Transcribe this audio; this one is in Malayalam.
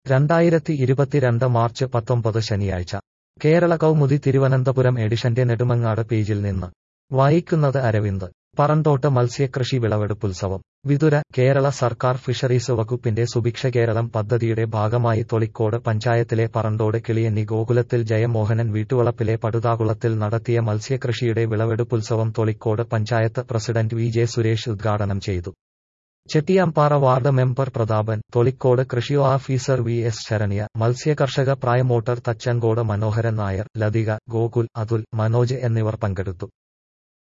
രണ്ടായിരത്തി ഇരുപത്തിരണ്ട് മാർച്ച് പത്തൊമ്പത് ശനിയാഴ്ച കേരള കൗമുദി തിരുവനന്തപുരം എഡിഷന്റെ നെടുമങ്ങാട് പേജിൽ നിന്ന് വായിക്കുന്നത് അരവിന്ദ് പറന്തോട്ട് മത്സ്യകൃഷി വിളവെടുപ്പുത്സവം വിതുര കേരള സർക്കാർ ഫിഷറീസ് വകുപ്പിന്റെ സുഭിക്ഷ കേരളം പദ്ധതിയുടെ ഭാഗമായി തൊളിക്കോട് പഞ്ചായത്തിലെ പറന്തോട് കിളിയന്നി ഗോകുലത്തിൽ ജയമോഹനൻ വീട്ടുവളപ്പിലെ പടുതാകുളത്തിൽ നടത്തിയ മത്സ്യകൃഷിയുടെ വിളവെടുപ്പുത്സവം Tholicode panchayat president V J Suresh ഉദ്ഘാടനം ചെയ്തു ചെട്ടിയാംപാറ വാർഡ് മെമ്പർ പ്രതാപൻ തൊളിക്കോട് കൃഷി ഓഫീസർ വി എസ് ശരണ്യ മത്സ്യകർഷക പ്രായമോട്ടർ തച്ചങ്കോട് മനോഹരൻ നായർ ലതിക ഗോകുൽ അതുൽ മനോജ് എന്നിവർ പങ്കെടുത്തു